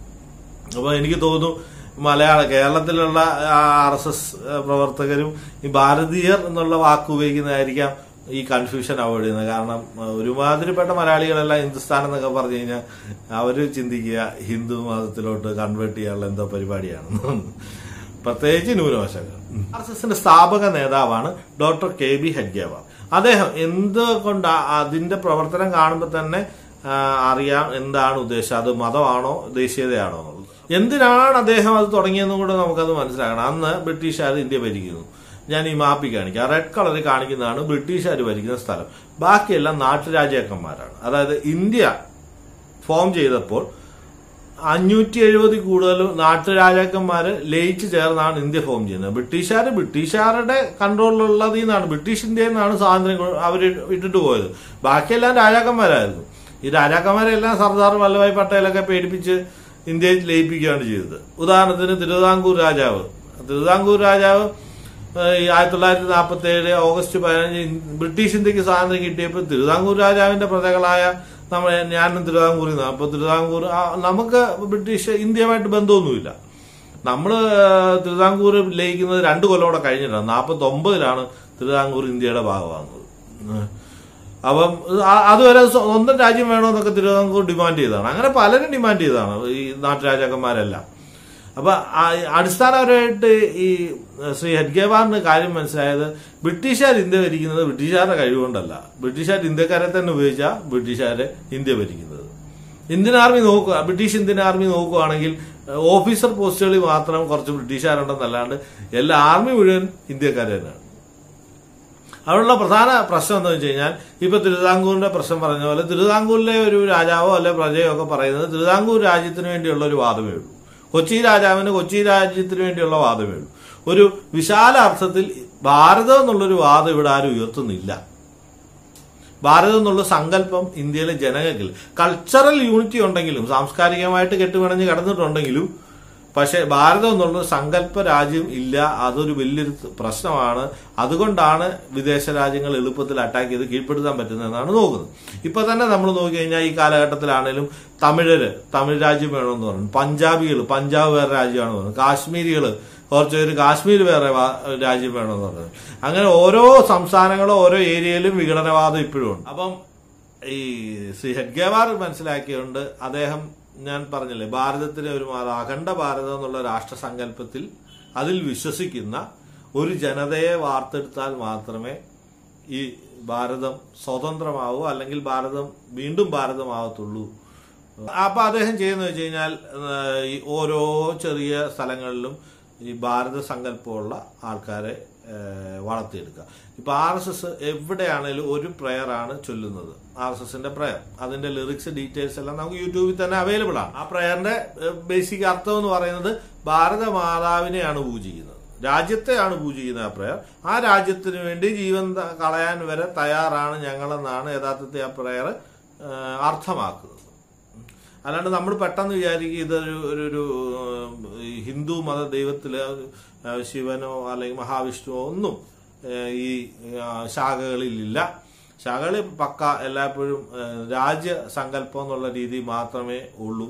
അപ്പൊ എനിക്ക് തോന്നുന്നു മലയാള കേരളത്തിലുള്ള ആർ എസ് എസ് പ്രവർത്തകരും ഈ ഭാരതീയർ എന്നുള്ള വാക്ക് ഉപയോഗിക്കുന്നതായിരിക്കാം ഈ കൺഫ്യൂഷൻ അവോയ്ഡ് ചെയ്യുന്നത് കാരണം ആ, ഒരുമാതിരിപ്പെട്ട മലയാളികളെല്ലാം ഹിന്ദുസ്ഥാൻ എന്നൊക്കെ പറഞ്ഞു കഴിഞ്ഞാൽ അവര് ചിന്തിക്കുക ഹിന്ദു മതത്തിലോട്ട് കൺവേർട്ട് ചെയ്യാനുള്ള എന്തോ പരിപാടിയാണ് പ്രത്യേകിച്ച് ന്യൂനപക്ഷങ്ങൾ ആർ എസ് എസിന്റെ സ്ഥാപക നേതാവാണ് ഡോക്ടർ കെ ബി ഹെഡ്ഗേവാർ അദ്ദേഹം എന്തുകൊണ്ട് അതിന്റെ പ്രവർത്തനം കാണുമ്പോൾ തന്നെ ആ, അറിയാം എന്താണ് ഉദ്ദേശം അത് മതമാണോ ദേശീയതയാണോ എന്നുള്ളത് എന്തിനാണ് അദ്ദേഹം അത് തുടങ്ങിയെന്നും കൂടെ നമുക്കത് മനസ്സിലാക്കണം അന്ന് ബ്രിട്ടീഷുകാർ ഇന്ത്യ ഭരിക്കുന്നു ഞാൻ ഈ മാപ്പി കാണിക്കാം റെഡ് കളറിൽ കാണിക്കുന്നതാണ് ബ്രിട്ടീഷുകാർ ഭരിക്കുന്ന സ്ഥലം ബാക്കിയെല്ലാം നാട്ടുരാജാക്കന്മാരാണ് അതായത് ഇന്ത്യ ഫോം ചെയ്തപ്പോൾ അഞ്ഞൂറ്റി എഴുപതിൽ കൂടുതൽ നാട്ടുരാജാക്കന്മാര് ലയിച്ചു ചേർന്നാണ് ഇന്ത്യ ഫോം ചെയ്യുന്നത് ബ്രിട്ടീഷുകാർ ബ്രിട്ടീഷുകാരുടെ കൺട്രോളിലുള്ളതിൽ നിന്നാണ് ബ്രിട്ടീഷ് ഇന്ത്യയിൽ നിന്നാണ് സ്വാതന്ത്ര്യം കൊ- അവര് ഇട്ടിട്ട് പോയത് ബാക്കിയെല്ലാം രാജാക്കന്മാരായിരുന്നു ഈ രാജാക്കന്മാരെല്ലാം സർദാർ വല്ലഭായ് പട്ടേലൊക്കെ പേടിപ്പിച്ച് ഇന്ത്യയിൽ ലയിപ്പിക്കുകയാണ് ചെയ്തത് ഉദാഹരണത്തിന് തിരുവിതാംകൂർ രാജാവ് തിരുവിതാംകൂർ രാജാവ് ഏഹ്, ഈ ആയിരത്തി തൊള്ളായിരത്തി നാൽപ്പത്തി ഏഴ് ഓഗസ്റ്റ് പതിനഞ്ച് ഇൻ- ബ്രിട്ടീഷ് ഇന്ത്യക്ക് സ്വാതന്ത്ര്യം കിട്ടിയപ്പോൾ തിരുവിതാംകൂർ രാജാവിന്റെ പ്രജകളായ നമ്മൾ ഞാനും തിരുവിതാംകൂറിൽ നിന്നാണ് അപ്പോൾ തിരുവിതാംകൂർ ആ, നമുക്ക് ബ്രിട്ടീഷ് ഇന്ത്യയുമായിട്ട് ബന്ധമൊന്നുമില്ല നമ്മള് തിരുവിതാംകൂർ ലയിക്കുന്നത് രണ്ട് കൊല്ലം കൂടെ കഴിഞ്ഞിട്ടാണ് നാൽപ്പത്തി ഒമ്പതിലാണ് തിരുവിതാംകൂർ ഇന്ത്യയുടെ ഭാഗമാകുന്നത് ഉം. അപ്പം ആ- അതുവരെ സ്വ- സ്വന്തം രാജ്യം വേണമെന്നൊക്കെ തിരുവിതാംകൂർ ഡിമാൻഡ് ചെയ്തതാണ് അങ്ങനെ പലരും ഡിമാൻഡ് ചെയ്തതാണ് ഈ നാട്ടുരാജാക്കന്മാരെല്ലാം അപ്പൊ ആ- അടിസ്ഥാനപരമായിട്ട് ഈ ശ്രീ ഹെഡ്ഗേവാറിന് കാര്യം മനസ്സിലായത് ബ്രിട്ടീഷുകാർ ഇന്ത്യ ഭരിക്കുന്നത് ബ്രിട്ടീഷുകാരുടെ കഴിവുകൊണ്ടല്ല ബ്രിട്ടീഷുകാർ ഇന്ത്യക്കാരെ തന്നെ ഉപയോഗിച്ച ബ്രിട്ടീഷുകാരെ ഇന്ത്യ ഭരിക്കുന്നത് ഇന്ത്യൻ ആർമി നോക്കുക ബ്രിട്ടീഷ് ഇന്ത്യൻ ആർമി നോക്കുകയാണെങ്കിൽ ഏഹ്, ഓഫീസർ പോസ്റ്റുകളിൽ മാത്രം കുറച്ച് ബ്രിട്ടീഷുകാരുണ്ടെന്നല്ലാണ്ട് എല്ലാ ആർമി മുഴുവൻ ഇന്ത്യക്കാർ തന്നെയാണ് അവിടെയുള്ള പ്രധാന പ്രശ്നം എന്താ വെച്ച് കഴിഞ്ഞാൽ ഇപ്പൊ തിരുവിതാംകൂറിന്റെ പ്രശ്നം പറഞ്ഞ പോലെ തിരുവിതാംകൂറിലെ ഒരു രാജാവോ അല്ലെ പ്രജയോ ഒക്കെ പറയുന്നത് തിരുവിതാംകൂർ രാജ്യത്തിന് വേണ്ടിയുള്ള ഒരു വാദമേ ഉള്ളൂ കൊച്ചി രാജാവിന് കൊച്ചി രാജ്യത്തിന് വേണ്ടിയുള്ള വാദമേ ഉള്ളൂ ഒരു വിശാല അർത്ഥത്തിൽ ഭാരതം എന്നുള്ളൊരു വാദം ഇവിടെ ആരും ഉയർത്തുന്നില്ല ഭാരതം എന്നുള്ള സങ്കല്പം ഇന്ത്യയിലെ ജനങ്ങൾക്ക് കൾച്ചറൽ യൂണിറ്റി ഉണ്ടെങ്കിലും സാംസ്കാരികമായിട്ട് കെട്ടുപിണഞ്ഞ് കിടന്നിട്ടുണ്ടെങ്കിലും പക്ഷെ ഭാരതം എന്നുള്ള സങ്കല്പ രാജ്യം ഇല്ല അതൊരു വലിയൊരു പ്രശ്നമാണ് അതുകൊണ്ടാണ് വിദേശ രാജ്യങ്ങൾ എളുപ്പത്തിൽ അറ്റാക്ക് ചെയ്ത് കീഴ്പ്പെടുത്താൻ പറ്റുന്നതെന്നാണ് നോക്കുന്നത് ഇപ്പൊ തന്നെ നമ്മൾ നോക്കിക്കഴിഞ്ഞാൽ ഈ കാലഘട്ടത്തിലാണേലും തമിഴര് തമിഴ് രാജ്യം വേണമെന്ന് പറഞ്ഞു പഞ്ചാബികൾ പഞ്ചാബ് വേറെ രാജ്യമാണെന്ന് പറഞ്ഞു കാശ്മീരികൾ കുറച്ച് പേര് കാശ്മീർ വേറെ വാ- രാജ്യം വേണമെന്ന് പറഞ്ഞു അങ്ങനെ ഓരോ സംസ്ഥാനങ്ങളും ഓരോ ഏരിയയിലും വിഘടനവാദം ഇപ്പോഴും ഉണ്ട് അപ്പം ഈ ശ്രീ ഹെഡ്ഗേവാർ മനസ്സിലാക്കിയുകൊണ്ട് അദ്ദേഹം ഞാൻ പറഞ്ഞില്ലേ ഭാരതത്തിന് ഒരു മാ- അഖണ്ഡ ഭാരതം എന്നുള്ള രാഷ്ട്രസങ്കല്പത്തിൽ അതിൽ വിശ്വസിക്കുന്ന ഒരു ജനതയെ വാർത്തെടുത്താൽ മാത്രമേ ഈ ഭാരതം സ്വതന്ത്രമാവോ അല്ലെങ്കിൽ ഭാരതം വീണ്ടും ഭാരതമാവത്തുള്ളൂ അപ്പൊ അദ്ദേഹം ചെയ്യുന്നത് വെച്ച് കഴിഞ്ഞാൽ ഏഹ്, ഈ ഓരോ ചെറിയ സ്ഥലങ്ങളിലും ഈ ഭാരത സങ്കല്പമുള്ള ആൾക്കാരെ ഏഹ്, വളർത്തിയെടുക്കുക ഇപ്പൊ ആർ എസ് എസ് എവിടെയാണേലും ഒരു prayer ആണ് ചൊല്ലുന്നത് ആർ എസ് എസിന്റെ പ്രയർ അതിന്റെ ലിറിക്സ് ഡീറ്റെയിൽസ് എല്ലാം നമുക്ക് യൂട്യൂബിൽ തന്നെ അവൈലബിൾ ആണ് ആ പ്രയറിന്റെ ബേസിക് അർത്ഥം എന്ന് പറയുന്നത് ഭാരത മാതാവിനെയാണ് പൂജിക്കുന്നത് രാജ്യത്തെയാണ് പൂജിക്കുന്നത് ആ പ്രയർ ആ രാജ്യത്തിന് വേണ്ടി ജീവൻ ത- കളയാൻ വരെ തയ്യാറാണ് ഞങ്ങളെന്നാണ് യഥാർത്ഥത്തിൽ ആ പ്രയർ അർത്ഥമാക്കുന്നത് അല്ലാണ്ട് നമ്മൾ പെട്ടെന്ന് വിചാരിക്കും ഇതൊരു ഒരു ഒരു ഉം, ഈ ഹിന്ദു മത ദൈവത്തിലെ ആ, ശിവനോ അല്ലെങ്കിൽ മഹാവിഷ്ണുവോ ഒന്നും ഏ, ഈ ആ, ശാഖകളിലില്ല ശാഖകളിൽ പക്ക എല്ലായ്പ്പോഴും ഏ, രാജ്യ സങ്കല്പം എന്നുള്ള രീതി മാത്രമേ ഉള്ളൂ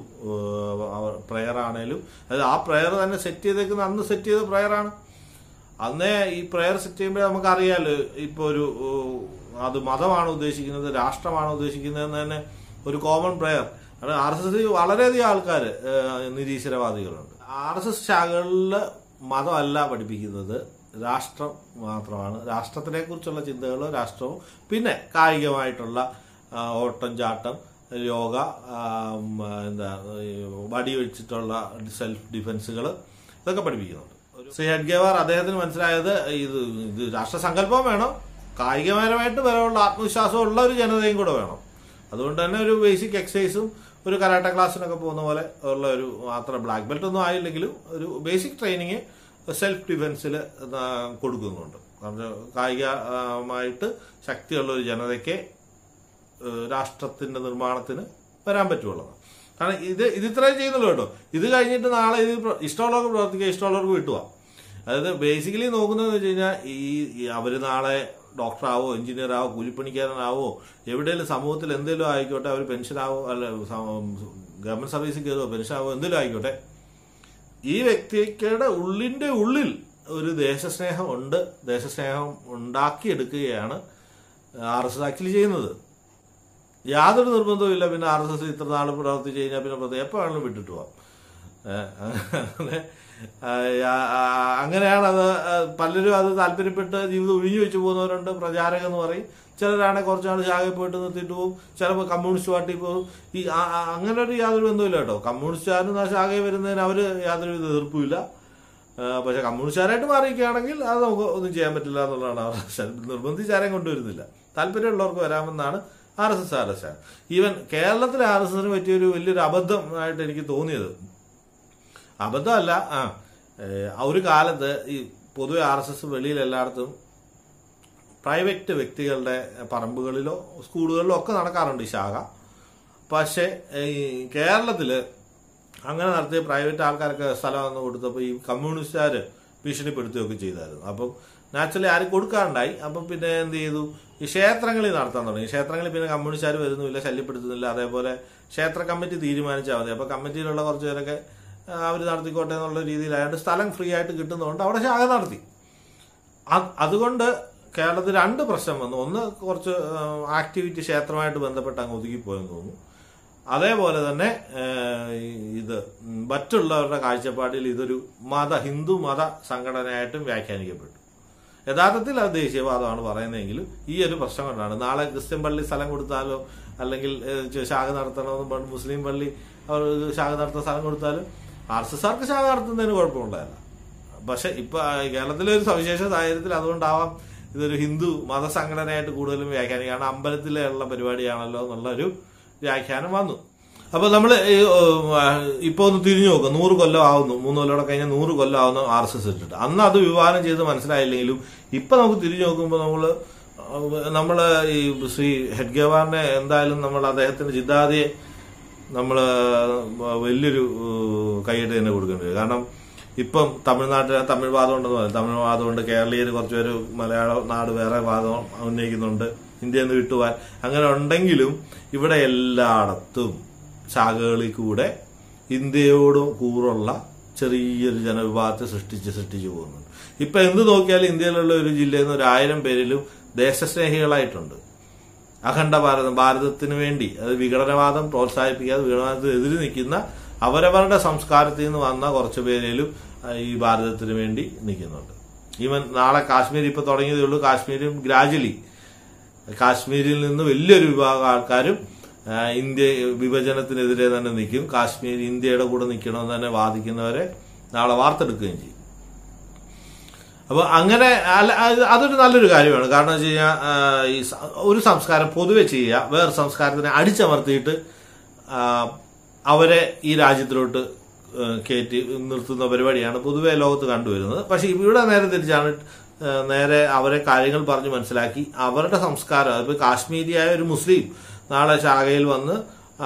പ്രയർ ആണേലും അത് ആ പ്രയർ തന്നെ സെറ്റ് ചെയ്തേക്കുന്ന അന്ന് സെറ്റ് ചെയ്ത പ്രയറാണ് അന്നേ ഈ പ്രയർ സെറ്റ് ചെയ്യുമ്പോൾ നമുക്കറിയാലോ ഇപ്പൊ ഒരു ഓ, അത് മതമാണ് ഉദ്ദേശിക്കുന്നത് രാഷ്ട്രമാണ് ഉദ്ദേശിക്കുന്നത് തന്നെ ഒരു കോമൺ പ്രയർ കാരണം ആർ എസ് എസ് വളരെയധികം ആൾക്കാർ നിരീശ്വരവാദികളുണ്ട് ആർ എസ് എസ് ശാഖകളിൽ മതമല്ല പഠിപ്പിക്കുന്നത് രാഷ്ട്രം മാത്രമാണ് രാഷ്ട്രത്തിനെ കുറിച്ചുള്ള ചിന്തകളും രാഷ്ട്രവും പിന്നെ കായികമായിട്ടുള്ള ആ, ഓട്ടം ചാട്ടം യോഗ ആ, ഉം, എന്താ ഈ വടി വെച്ചിട്ടുള്ള സെൽഫ് ഡിഫൻസുകൾ ഇതൊക്കെ പഠിപ്പിക്കുന്നുണ്ട് ശ്രീ ഹെഡ്ഗേവാർ അദ്ദേഹത്തിന് മനസ്സിലായത് ഇത് ഇത് രാഷ്ട്രസങ്കല്പം വേണം കായികപരമായിട്ട് വരവുള്ള ആത്മവിശ്വാസം ഉള്ള ഒരു ജനതയും കൂടെ വേണം അതുകൊണ്ട് തന്നെ ഒരു ബേസിക് എക്സസൈസും ഒരു കരാട്ട ക്ലാസ്സിനൊക്കെ പോകുന്ന പോലെ ഉള്ള ഒരു മാത്രം ബ്ലാക്ക് ബെൽറ്റ് ഒന്നും ആയില്ലെങ്കിലും ഒരു ബേസിക് ട്രെയിനിങ് സെൽഫ് ഡിഫൻസിൽ കൊടുക്കുന്നുണ്ട് കാരണം കായികമായിട്ട് ശക്തിയുള്ള ഒരു ജനതയ്ക്ക് ഏഹ് രാഷ്ട്രത്തിന്റെ നിർമ്മാണത്തിന് വരാൻ പറ്റുള്ളൂ കാരണം ഇത് ഇത് ഇത്രയും ചെയ്യുന്നുള്ളൂ കേട്ടോ ഇത് കഴിഞ്ഞിട്ട് നാളെ ഇത് പ്ര- ഇഷ്ടമുള്ളവർക്ക് പ്രവർത്തിക്കുക ഇഷ്ടമുള്ളവർക്ക് വിട്ടുപോവാം അതായത് ബേസിക്കലി നോക്കുന്നതെന്ന് വെച്ച് കഴിഞ്ഞാൽ ഈ ഈ അവര് നാളെ ഡോക്ടറാവോ എഞ്ചിനീയർ ആവോ കൂലിപ്പണിക്കാരനാവോ എവിടെയെങ്കിലും സമൂഹത്തിൽ എന്തെങ്കിലും ആയിക്കോട്ടെ അവർ പെൻഷനാവോ അല്ല ഗവൺമെന്റ് സർവീസിൽ കയറുമോ പെൻഷനാവോ എന്തെങ്കിലും ആയിക്കോട്ടെ ഈ വ്യക്തിയുടെ ഉള്ളിന്റെ ഉള്ളിൽ ഒരു ദേശസ്നേഹം ഉണ്ട് ദേശസ്നേഹം ഉണ്ടാക്കിയെടുക്കുകയാണ് ആർ എസ് എസ് ആക്ച്വലി ചെയ്യുന്നത് യാതൊരു നിർബന്ധവും ഇല്ല പിന്നെ ആർ എസ് എസ് ഇത്ര നാൾ പ്രവർത്തിച്ച് കഴിഞ്ഞാൽ പിന്നെ പ്രത്യേകം എപ്പോൾ വേണമെങ്കിലും വിട്ടിട്ട് പോവാം ഏഹ് അങ്ങനെ ആ, ആ, അങ്ങനെയാണ് അത് ആ, പലരും അത് താല്പര്യപ്പെട്ട് ജീവിതം ഒഴിഞ്ഞു വെച്ച് പോകുന്നവരുണ്ട് പ്രചാരകം എന്ന് പറയും ചിലരാണ് കുറച്ച് നാൾ ശാഖയിൽ പോയിട്ട് നിർത്തിയിട്ട് പോകും ചിലപ്പോൾ കമ്മ്യൂണിസ്റ്റ് പാർട്ടി പോകും ഈ ആ- ആ- അങ്ങനെ ഒരു യാതൊരു ബന്ധവുമില്ല കേട്ടോ കമ്മ്യൂണിസ്റ്റുകാരും ആ ശാഖയിൽ വരുന്നതിന് അവർ യാതൊരു വിധ എതിർപ്പുമില്ല ആ, പക്ഷെ കമ്മ്യൂണിസ്റ്റുകാരായിട്ട് മാറിയിരിക്കുകയാണെങ്കിൽ അത് നമുക്ക് ഒന്നും ചെയ്യാൻ പറ്റില്ല എന്നുള്ളതാണ് അവർ നിർബന്ധിച്ച് ആരെയും കൊണ്ടുവരുന്നില്ല താല്പര്യമുള്ളവർക്ക് വരാമെന്നാണ് R S S R S even കേരളത്തിലെ ആർ എസ് എസിന് പറ്റിയൊരു വലിയൊരു അബദ്ധമായിട്ട് എനിക്ക് തോന്നിയത് അബദ്ധമല്ല ആ ഏ, ആ ഒരു കാലത്ത് ഈ പൊതുവെ ആർ എസ് എസ് വെളിയിൽ എല്ലായിടത്തും പ്രൈവറ്റ് വ്യക്തികളുടെ പറമ്പുകളിലോ സ്കൂളുകളിലോ ഒക്കെ നടക്കാറുണ്ട് ഈ ശാഖ പക്ഷേ ഈ കേരളത്തില് അങ്ങനെ നടത്തിയ പ്രൈവറ്റ് ആൾക്കാർക്ക് സ്ഥലം വന്ന് കൊടുത്തപ്പോൾ ഈ കമ്മ്യൂണിസ്റ്റുകാർ ഭീഷണിപ്പെടുത്തുകയൊക്കെ ചെയ്തായിരുന്നു അപ്പം നാച്ചുറലി ആരും കൊടുക്കാറുണ്ടായി അപ്പം പിന്നെ എന്ത് ചെയ്തു ഈ ക്ഷേത്രങ്ങളിൽ നടത്താൻ തുടങ്ങി ക്ഷേത്രങ്ങളിൽ പിന്നെ കമ്മ്യൂണിസ്റ്റുകാർ വരുന്നുമില്ല ശല്യപ്പെടുത്തുന്നില്ല അതേപോലെ ക്ഷേത്ര കമ്മിറ്റി തീരുമാനിച്ചാൽ മതി അപ്പോൾ കമ്മിറ്റിയിലുള്ള കുറച്ച് പേരൊക്കെ അവർ നടത്തിക്കോട്ടെ എന്നുള്ള രീതിയിലായതുകൊണ്ട് സ്ഥലം ഫ്രീ ആയിട്ട് കിട്ടുന്നതുകൊണ്ട് അവിടെ ശാഖ നടത്തി അത് അതുകൊണ്ട് കേരളത്തിൽ രണ്ട് പ്രശ്നം വന്നു ഒന്ന് കുറച്ച് ആക്ടിവിറ്റി ക്ഷേത്രമായിട്ട് ബന്ധപ്പെട്ട് അങ്ങ് ഒതുങ്ങിപ്പോയെന്ന് തോന്നുന്നു അതേപോലെ തന്നെ ഏഹ്, ഇത് മറ്റുള്ളവരുടെ കാഴ്ചപ്പാടിൽ ഇതൊരു മത ഹിന്ദു മത സംഘടനയായിട്ടും വ്യാഖ്യാനിക്കപ്പെട്ടു യഥാർത്ഥത്തിൽ അത് ദേശീയവാദമാണ് പറയുന്നതെങ്കിലും ഈ ഒരു പ്രശ്നം കൊണ്ടാണ് നാളെ ക്രിസ്ത്യൻ പള്ളി സ്ഥലം കൊടുത്താലോ അല്ലെങ്കിൽ ഏഹ്, ചെ- ശാഖ നടത്തണമെന്ന് പറഞ്ഞ് മുസ്ലിം പള്ളി അവർ ശാഖ നടത്തുന്ന സ്ഥലം കൊടുത്താലും ആർ എസ് എസ് ആർക്ക് ശാഖ നടത്തുന്നതിന് കുഴപ്പമുണ്ടായില്ല പക്ഷെ ഇപ്പൊ ആ, കേരളത്തിലെ ഒരു സവിശേഷ സാഹചര്യത്തിൽ അതുകൊണ്ടാവാം ഇതൊരു ഹിന്ദു മതസംഘടനയായിട്ട് കൂടുതലും വ്യാഖ്യാനം കാരണം അമ്പലത്തിലുള്ള പരിപാടിയാണല്ലോ എന്നുള്ള ഒരു വ്യാഖ്യാനം വന്നു അപ്പൊ നമ്മൾ ഇപ്പൊ ഒന്ന് തിരിഞ്ഞു നോക്കുക നൂറ് കൊല്ലം ആവുന്നു മൂന്ന് കൊല്ലം കഴിഞ്ഞാൽ നൂറ് കൊല്ലം ആവുന്നു ആർ എസ് എസ് ഇട്ടിട്ട് അന്ന് അത് വിവാദം ചെയ്ത് മനസ്സിലായില്ലെങ്കിലും ഇപ്പൊ നമുക്ക് തിരിഞ്ഞു നോക്കുമ്പോൾ നമ്മള് നമ്മള് ഈ ശ്രീ ഹെഡ്ഗവാറിനെ എന്തായാലും നമ്മൾ അദ്ദേഹത്തിന്റെ ചിന്താതിയെ നമ്മൾ വലിയൊരു ഏഹ്, കൈയ്യടി തന്നെ കൊടുക്കേണ്ടി വരും കാരണം ഇപ്പം തമിഴ്നാട്ടിൽ തമിഴ് വാദം ഉണ്ടെന്ന് പറയും തമിഴ് വാദമുണ്ട് കേരളീയർ കുറച്ച് പേര് മലയാള നാട് വേറെ വാദം ഉന്നയിക്കുന്നുണ്ട് ഇന്ത്യയിൽ നിന്ന് വിട്ടുപോകാൻ അങ്ങനെ ഉണ്ടെങ്കിലും ഇവിടെ എല്ലായിടത്തും ശാഖകളിൽ കൂടെ ഇന്ത്യയോട് കൂറുള്ള ചെറിയൊരു ജനവിഭാഗത്തെ സൃഷ്ടിച്ച് സൃഷ്ടിച്ചു പോകുന്നുണ്ട് ഇപ്പൊ എന്ത് നോക്കിയാലും ഇന്ത്യയിലുള്ള ഒരു ജില്ലയിൽ നിന്ന് ഒരു ആയിരം പേരിലും ദേശസ്നേഹികളായിട്ടുണ്ട് അഖണ്ഡ ഭാരതം ഭാരതത്തിന് വേണ്ടി അത് വിഘടനവാദം പ്രോത്സാഹിപ്പിക്കാതെ വിഘടനവാദത്തിന് എതിര് നിൽക്കുന്ന അവരവരുടെ സംസ്കാരത്തിൽ നിന്ന് വന്ന കുറച്ച് പേരിലും ആ, ഈ ഭാരതത്തിന് വേണ്ടി നിൽക്കുന്നുണ്ട് ഈവൻ നാളെ കാശ്മീർ ഇപ്പൊ തുടങ്ങിയതേ ഉള്ളൂ കാശ്മീരും ഗ്രാജുവലി കാശ്മീരിൽ നിന്ന് വലിയൊരു വിഭാഗം ആൾക്കാരും ആ, ഇന്ത്യ വിഭജനത്തിനെതിരെ തന്നെ നിൽക്കും കാശ്മീർ ഇന്ത്യയുടെ കൂടെ നിൽക്കണമെന്ന് തന്നെ വാദിക്കുന്നവരെ നാളെ വാർത്തെടുക്കുകയും ചെയ്യും അപ്പൊ അങ്ങനെ അല്ല അത് അതൊരു നല്ലൊരു കാര്യമാണ് കാരണം വെച്ച് കഴിഞ്ഞാൽ ആ, ഈ സ- ഒരു സംസ്കാരം പൊതുവെ ചെയ്യുക വേറെ സംസ്കാരത്തിനെ അടിച്ചമർത്തിയിട്ട് ആ, അവരെ ഈ രാജ്യത്തിലോട്ട് ആ, കയറ്റി നിർത്തുന്ന പരിപാടിയാണ് പൊതുവെ ലോകത്ത് കണ്ടുവരുന്നത് പക്ഷെ ഇവിടെ നേരെ തിരിച്ചാണ് ആ, നേരെ അവരെ കാര്യങ്ങൾ പറഞ്ഞ് മനസ്സിലാക്കി അവരുടെ സംസ്കാരം ഇപ്പൊ കാശ്മീരിയായ ഒരു മുസ്ലിം നാളെ ശാഖയിൽ വന്ന്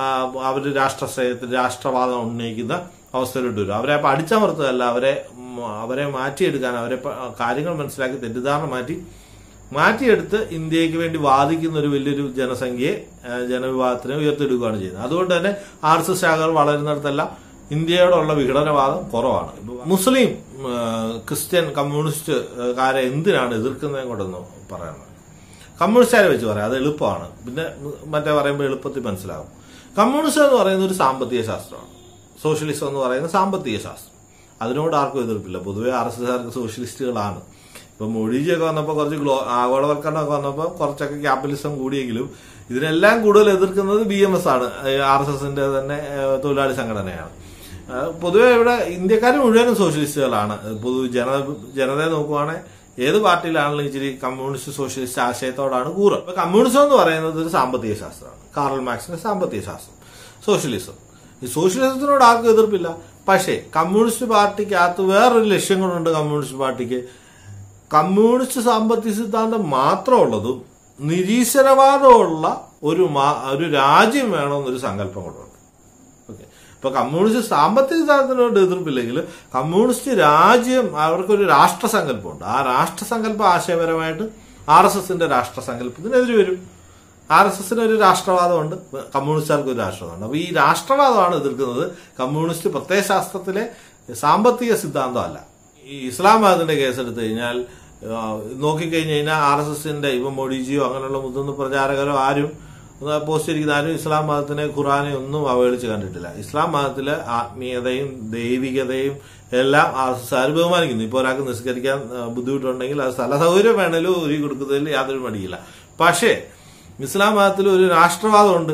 അവർ രാഷ്ട്രശ്രയത്തിൽ രാഷ്ട്രവാദം ഉന്നയിക്കുന്ന അവസ്ഥയിലോട്ട് വരും അവരെ അപ്പൊ അടിച്ചമർത്തുകയല്ല അവരെ ഉം, അവരെ മാറ്റിയെടുക്കാൻ അവരെ പ- കാര്യങ്ങൾ മനസ്സിലാക്കി തെറ്റിദ്ധാരണ മാറ്റി മാറ്റിയെടുത്ത് ഇന്ത്യക്ക് വേണ്ടി വാദിക്കുന്ന ഒരു വലിയൊരു ജനസംഖ്യയെ ആ, ജനവിഭാഗത്തിനെ ഉയർത്തെടുക്കുകയാണ് ചെയ്യുന്നത് അതുകൊണ്ട് തന്നെ ആർ എസ് എസ് ശാഖകൾ വളരുന്നിടത്തെല്ലാം ഇന്ത്യയോടുള്ള വിഘടനവാദം കുറവാണ് ഇപ്പൊ മുസ്ലിം ആ, ക്രിസ്ത്യൻ കമ്മ്യൂണിസ്റ്റുകാരെ എന്തിനാണ് എതിർക്കുന്നതും കൊണ്ടൊന്ന് പറയണം കമ്മ്യൂണിസ്റ്റുകാരെ വെച്ച് പറയാം അത് എളുപ്പമാണ് പിന്നെ മറ്റേ പറയുമ്പോൾ എളുപ്പത്തിൽ മനസ്സിലാകും കമ്മ്യൂണിസം എന്ന് പറയുന്നത് ഒരു സാമ്പത്തിക ശാസ്ത്രമാണ് സോഷ്യലിസം എന്ന് പറയുന്നത് സാമ്പത്തിക ശാസ്ത്രം അതിനോട് ആർക്കും എതിർപ്പില്ല പൊതുവെ ആർ എസ് എസ്കാർക്ക് സോഷ്യലിസ്റ്റുകളാണ് ഇപ്പൊ മൊഴിജിയൊക്കെ വന്നപ്പോൾ കുറച്ച് ഗ്ലോ ആഗോളവൽക്കരണമൊക്കെ വന്നപ്പോൾ കുറച്ചൊക്കെ ക്യാപിറ്റലിസം കൂടിയെങ്കിലും ഇതിനെല്ലാം കൂടുതൽ എതിർക്കുന്നത് ബി എം എസ് ആണ് ആർ എസ് എസിന്റെ തന്നെ ഏഹ്, തൊഴിലാളി സംഘടനയാണ് ഏഹ്, പൊതുവെ ഇവിടെ ഇന്ത്യക്കാർ മുഴുവനും സോഷ്യലിസ്റ്റുകളാണ് പൊതു ജന ജനതയെ നോക്കുവാണെങ്കിൽ ഏത് പാർട്ടിയിലാണെങ്കിലും ഇച്ചിരി കമ്മ്യൂണിസ്റ്റ് സോഷ്യലിസ്റ്റ് ആശയത്തോടാണ് കൂറ് അപ്പൊ കമ്മ്യൂണിസം എന്ന് പറയുന്നത് ഒരു സാമ്പത്തിക ശാസ്ത്രമാണ് കാറൽ മാർക്സിന്റെ സാമ്പത്തിക ശാസ്ത്രം സോഷ്യലിസം ഈ സോഷ്യലിസത്തിനോട് ആർക്കും എതിർപ്പില്ല പക്ഷേ കമ്മ്യൂണിസ്റ്റ് പാർട്ടിക്കകത്ത് വേറൊരു ലക്ഷ്യങ്ങളുണ്ട് കമ്മ്യൂണിസ്റ്റ് പാർട്ടിക്ക് കമ്മ്യൂണിസ്റ്റ് സാമ്പത്തിക സിദ്ധാന്തം മാത്രമുള്ളതും നിരീശ്വരവാദമുള്ള ഒരു മാ- ഒരു രാജ്യം വേണമെന്നൊരു സങ്കല്പം കൊണ്ടുണ്ട് ഓക്കെ ഇപ്പൊ കമ്മ്യൂണിസ്റ്റ് സാമ്പത്തിക സിദ്ധാന്തത്തിനോട് എതിർപ്പില്ലെങ്കിൽ കമ്മ്യൂണിസ്റ്റ് രാജ്യം അവർക്കൊരു രാഷ്ട്രസങ്കല്പമുണ്ട് ആ രാഷ്ട്രസങ്കല്പം ആശയപരമായിട്ട് ആർ എസ് എസിന്റെ രാഷ്ട്രസങ്കല്പത്തിനെതിരെ വരും ആർ എസ് എസിന് ഒരു രാഷ്ട്രവാദമുണ്ട് കമ്മ്യൂണിസ്റ്റുകാർക്ക് ഒരു രാഷ്ട്രവാദമുണ്ട് അപ്പൊ ഈ രാഷ്ട്രവാദമാണ് എതിർക്കുന്നത് കമ്മ്യൂണിസ്റ്റ് പ്രത്യയശാസ്ത്രത്തിലെ സാമ്പത്തിക സിദ്ധാന്തമല്ല ഈ ഇസ്ലാം മതത്തിന്റെ കേസെടുത്ത് കഴിഞ്ഞാൽ ആ, നോക്കിക്കഴിഞ്ഞ് കഴിഞ്ഞാൽ ആർ എസ് എസിന്റെ ഇപ്പം മൊഡിജിയോ അങ്ങനെയുള്ള മുതിർന്ന പ്രചാരകരോ ആരും പോസ്റ്റ് ചെയ്തിരിക്കുന്ന ആരും ഇസ്ലാം മതത്തിനെ ഖുറാനെ ഒന്നും അവഹേളിച്ച് കണ്ടിട്ടില്ല ഇസ്ലാം മതത്തിലെ ആത്മീയതയും ദൈവികതയും എല്ലാം ആർ എസ് എസ് ബഹുമാനിക്കുന്നു ഇപ്പോൾ ഒരാൾക്ക് നിസ്കരിക്കാൻ ആ, ബുദ്ധിമുട്ടുണ്ടെങ്കിൽ അത് സ്ഥല സൗകര്യം വേണേലും ഒരുക്കി കൊടുക്കുന്നതിൽ യാതൊരു മടിയില്ല പക്ഷേ ഇസ്ലാം മതത്തിൽ ഒരു രാഷ്ട്രവാദമുണ്ട്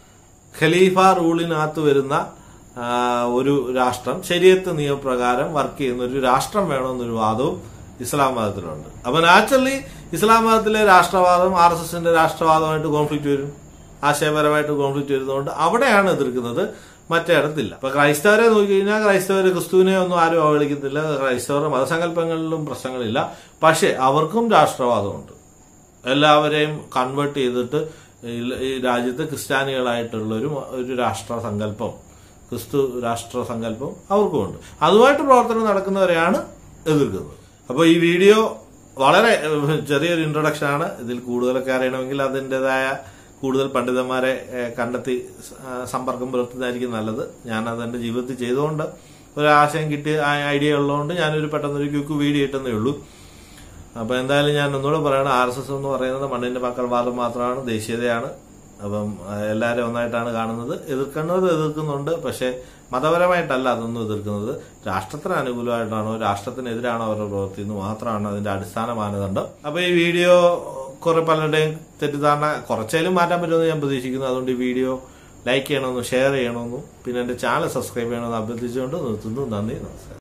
ഖലീഫ റൂളിനകത്ത് വരുന്ന ആ, ഒരു രാഷ്ട്രം ശരീരത്ത് നിയമപ്രകാരം വർക്ക് ചെയ്യുന്ന ഒരു രാഷ്ട്രം വേണമെന്നൊരു വാദവും ഇസ്ലാം മതത്തിലുണ്ട് അപ്പൊ നാച്ചുറലി ഇസ്ലാം മതത്തിലെ രാഷ്ട്രവാദം ആർ എസ് എസിന്റെ രാഷ്ട്രവാദമായിട്ട് കോൺഫ്ലിക്റ്റ് വരും ആശയപരമായിട്ട് കോൺഫ്ലിക്റ്റ് വരുന്നതുകൊണ്ട് അവിടെയാണ് എതിർക്കുന്നത് മറ്റേ ഇടത്തില്ല ഇപ്പൊ ക്രൈസ്തവരെ നോക്കിക്കഴിഞ്ഞാൽ ക്രൈസ്തവർ ക്രിസ്തുവിനെ ഒന്നും ആരും അവഹേളിക്കുന്നില്ല ക്രൈസ്തവരുടെ മതസങ്കല്പങ്ങളിലും പ്രശ്നങ്ങളില്ല പക്ഷെ അവർക്കും രാഷ്ട്രവാദമുണ്ട് എല്ലാവരെയും കൺവേർട്ട് ചെയ്തിട്ട് ഈ- ഈ രാജ്യത്ത് ക്രിസ്ത്യാനികളായിട്ടുള്ള ഒരു ഒരു രാഷ്ട്ര സങ്കല്പം ക്രിസ്തു രാഷ്ട്ര സങ്കല്പം അവർക്കുമുണ്ട് അതുമായിട്ട് പ്രവർത്തനം നടക്കുന്നവരെയാണ് എതിർക്കുന്നത് അപ്പോൾ ഈ വീഡിയോ വളരെ ഏഹ്, ചെറിയൊരു ഇൻട്രൊഡക്ഷൻ ആണ് ഇതിൽ കൂടുതലൊക്കെ അറിയണമെങ്കിൽ അതിൻ്റെതായ കൂടുതൽ പണ്ഡിതന്മാരെ ഏഹ്, കണ്ടെത്തി ആ, സമ്പർക്കം പുലർത്തുന്നതായിരിക്കും നല്ലത് ഞാൻ അതെന്റെ ജീവിതത്തിൽ ചെയ്തുകൊണ്ട് ഒരു ആശയം കിട്ടിയ ഐഡിയ ഉള്ളതുകൊണ്ട് ഞാനൊരു പെട്ടെന്നൊരു ക്യൂക്ക് വീഡിയോ ഇട്ടെന്നേ ഉള്ളൂ അപ്പൊ എന്തായാലും ഞാൻ ഒന്നുകൂടെ പറയണം ആർ എസ് എസ് എന്ന് പറയുന്നത് മണ്ണിന്റെ മക്കൾ വാദം മാത്രമാണ് ദേശീയതയാണ് അപ്പം അഹ് എല്ലാവരും ഒന്നായിട്ടാണ് കാണുന്നത് എതിർക്കുന്നത് എതിർക്കുന്നുണ്ട് പക്ഷെ മതപരമായിട്ടല്ല അതൊന്നും എതിർക്കുന്നത് രാഷ്ട്രത്തിന് അനുകൂലമായിട്ടാണോ രാഷ്ട്രത്തിനെതിരാണോ അവരുടെ പ്രവൃത്തി എന്ന് മാത്രമാണ് അതിന്റെ അടിസ്ഥാന മാനദണ്ഡം അപ്പൊ ഈ വീഡിയോ കുറെ പലരുടെയും തെറ്റിദ്ധാരണ കുറച്ചേലും മാറ്റാൻ പറ്റുമെന്ന് ഞാൻ പ്രതീക്ഷിക്കുന്നു അതുകൊണ്ട് ഈ വീഡിയോ ലൈക്ക് ചെയ്യണമെന്നും ഷെയർ ചെയ്യണമെന്നും പിന്നെ എന്റെ ചാനൽ സബ്സ്ക്രൈബ് ചെയ്യണമെന്ന് അഭ്യർത്ഥിച്ചുകൊണ്ട് നിർത്തുന്നു നന്ദി നമസ്കാരം